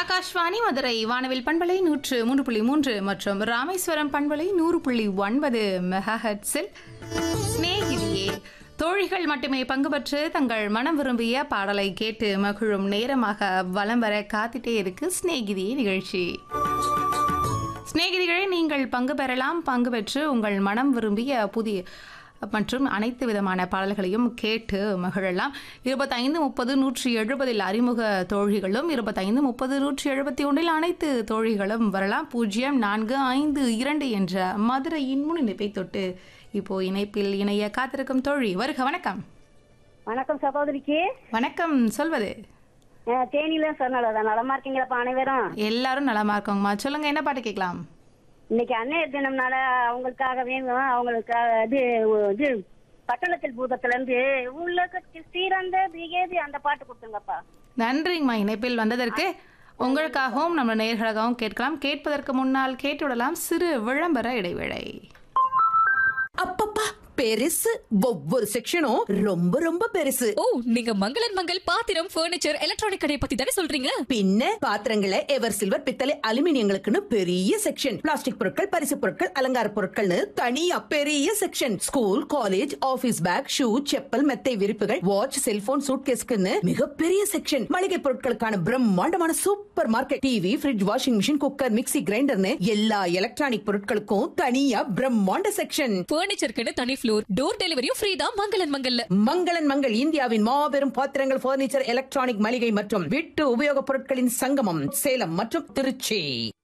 ஆகாஷ்வாணி மதுரை வானவில் பண்பலை நூற்று மூன்று புள்ளி மூன்று மற்றும் ராமேஸ்வரம் பண்பலை நூறு புள்ளி ஒன்பது மெகா ஹெட்ஸில் சிநேகிதியே தோழிகள் மட்டுமே பங்கு பெற்று தங்கள் மனம் விரும்பிய பாடலை கேட்டு மகிழும் நேரமாக வலம் வர காத்துட்டே இருக்கு சிநேகிதியே நிகழ்ச்சி சிநேகிதிகளே நீங்கள் பங்கு பெறலாம் பங்கு பெற்று உங்கள் மனம் விரும்பிய புதிய மற்றும் அனைத்து விதமான பாடல்களையும் கேட்டு மகிழலாம் இருபத்தைந்து முப்பது நூற்றி எழுபதில் அறிமுக தோழிகளும் இருபத்தைந்து முப்பது நூற்றி எழுபத்தி ஒன்றில் அனைத்து தோழிகளும் வரலாம் பூஜ்ஜியம் நான்கு ஐந்து இரண்டு என்ற மதுரையின் முன்னிணைப்பை தொட்டு இப்போ இணைப்பில் இணைய காத்திருக்கும் தோழி வருக வணக்கம் வணக்கம் சகோதரிக்கு வணக்கம் சொல்வது அஹ், தேனியில சொன்னால நலமா இருக்கீங்களாப்பா அனைவரும் எல்லாரும் நலமா இருக்கோங்கம்மா சொல்லுங்க என்ன பாட்டு கேட்கலாம் இன்னைக்கு அன்னைய தினம்னால அவங்களுக்காக வேணும் அவங்களுக்காக இது இது பட்டணத்தில் பூதத்துல இருந்து உலகத்தில் சிறந்த பிகேதி அந்த பாட்டு கொடுத்துங்கப்பா நன்றிங்கம்மா இணைப்பில் வந்ததற்கு உங்களுக்காகவும் நம்ம நேர்களாகவும் கேட்கலாம் கேட்பதற்கு முன்னால் கேட்டுவிடலாம் சிறு விளம்பர இடைவேளை அப்பப்பா பெருசு ஒவ்வொரு செக்ஷனும் ரொம்ப ரொம்ப பெருசு ஓ நீங்க மங்களன் மங்கள் பாத்திரம் ஃபர்னிச்சர் எலக்ட்ரானிக் கடையை பத்தி தானே சொல்றீங்க பின்ன பாத்திரங்களை எவர் சில்வர் பித்தளை அலுமினியங்களுக்குன்னு பெரிய செக்ஷன் பிளாஸ்டிக் பொருட்கள் பரிசு பொருட்கள் அலங்கார பொருட்கள்னு தனியா பெரிய section school college office bag shoe chappal மெத்தை விரிப்புகள் வாட்ச் செல்போன் சூட்கேஸ்க்குன்னு மிகப்பெரிய செக்ஷன் மளிகை பொருட்களுக்கான பிரம்மாண்டமான supermarket TV fridge washing machine cooker mixie கிரைண்டர்னு எல்லா எலக்ட்ரானிக் பொருட்களுக்கும் தனியா பிரம்மாண்ட செக்ஷன் ஃபர்னிச்சருக்குன்னு தனி ஃப்ளோர் டோர் டெலிவரியும் ஃப்ரீ தான் மங்களன் மங்கல்ல மங்களன் மங்கள் இந்தியாவின் மாபெரும் பாத்திரங்கள் பர்னிச்சர் எலக்ட்ரானிக் மளிகை மற்றும் வீட்டு உபயோகப் பொருட்களின் சங்கமம் சேலம் மற்றும் திருச்சி